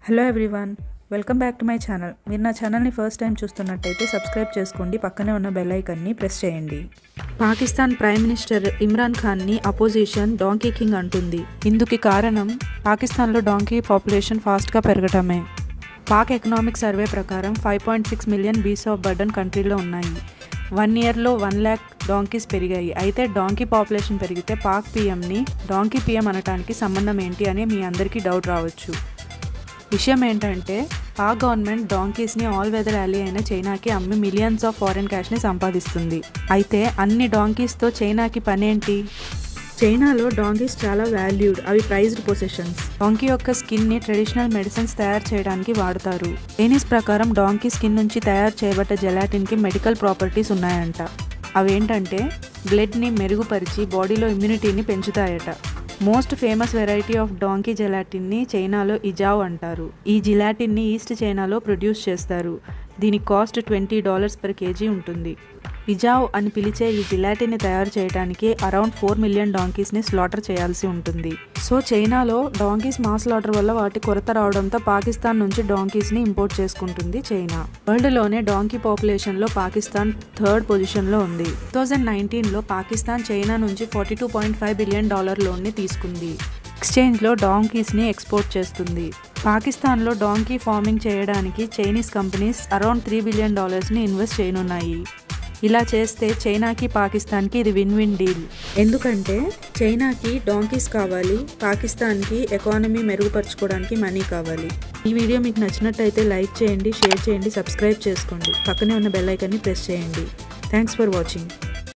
hello everyone welcome back to my channel మీరు నా ఛానల్ని ఫస్ట్ టైం చూస్తున్నట్టయితే సబ్స్క్రైబ్ చేసుకోండి పక్కనే ఉన్న బెల్ ఐకన్ని ప్రెస్ చేయండి పాకిస్తాన్ ప్రైమ్ మినిస్టర్ ఇమ్రాన్ ఖాన్ని అపోజిషన్ డాంకీ కింగ్ అంటుంది ఇందుకు కారణం పాకిస్తాన్లో డాంకీ పాపులేషన్ ఫాస్ట్గా పెరగటమే పాక్ ఎకనామిక్ సర్వే ప్రకారం five point six million beasts of burden కంట్రీలో ఉన్నాయి వన్ ఇయర్లో వన్ ల్యాక్ డాంకీస్ పెరిగాయి అయితే డాంకీ పాపులేషన్ పెరిగితే పాక్ పీఎంని డాంకీ పీఎం అనటానికి సంబంధం ఏంటి అని మీ అందరికీ డౌట్ రావచ్చు విషయం ఏంటంటే పాక్ గవర్నమెంట్ డాంకీస్ని ఆల్ వెదర్ ర్యాలీ అయిన చైనాకి అమ్మి మిలియన్స్ ఆఫ్ ఫారెన్ క్యాష్ని సంపాదిస్తుంది అయితే అన్ని డాంకీస్తో చైనాకి పనేంటి చైనాలో డాంకీస్ చాలా వాల్యూడ్ అవి ప్రైజ్డ్ పొజిషన్స్ డాంకీ యొక్క స్కిన్ని ట్రెడిషనల్ మెడిసిన్స్ తయారు చేయడానికి వాడతారు చైనీస్ ప్రకారం డాంకీ స్కిన్ నుంచి తయారు చేయబడ్డ జెలాటిన్కి మెడికల్ ప్రాపర్టీస్ ఉన్నాయంట అవేంటంటే బ్లడ్ని మెరుగుపరిచి బాడీలో ఇమ్యూనిటీని పెంచుతాయట most famous variety of donkey జెలాటిన్ని చైనాలో ఇజావ్ అంటారు ఈ జిలాటిన్ని ఈస్ట్ చైనాలో ప్రొడ్యూస్ చేస్తారు దీని cost twenty dollars per KG ఉంటుంది ఇజావ్ అని పిలిచే ఈ జిలాటిని తయారు చేయడానికి అరౌండ్ ఫోర్ మిలియన్ డాంకీస్ని స్లాటర్ చేయాల్సి ఉంటుంది సో చైనాలో డాంకీస్ మాస్ స్లాటర్ వల్ల వాటి కొరత రావడంతో పాకిస్తాన్ నుంచి డాంకీస్ని ఇంపోర్ట్ చేసుకుంటుంది చైనా వరల్డ్లోనే డాంకీ పాపులేషన్లో పాకిస్తాన్ థర్డ్ పొజిషన్లో ఉంది టూ థౌజండ్ నైన్టీన్లో పాకిస్తాన్ చైనా నుంచి forty two point five billion dollar లోన్ని తీసుకుంది ఎక్స్చేంజ్లో డాంకీస్ని ఎక్స్పోర్ట్ చేస్తుంది పాకిస్తాన్లో డాంకీ ఫార్మింగ్ చేయడానికి Chinese companies around three billion డాలర్స్ని ఇన్వెస్ట్ చేయనున్నాయి ఇలా చేస్తే చైనాకి పాకిస్తాన్కి ఇది విన్ విన్ డీల్ ఎందుకంటే చైనాకి డాంకీస్ కావాలి పాకిస్తాన్కి ఎకానమీ మెరుగుపరచుకోవడానికి మనీ కావాలి ఈ వీడియో మీకు నచ్చినట్టయితే లైక్ చేయండి షేర్ చేయండి సబ్స్క్రైబ్ చేసుకోండి పక్కనే ఉన్న బెల్ ఐకాన్ని ప్రెస్ చేయండి థ్యాంక్స్ ఫర్ వాచింగ్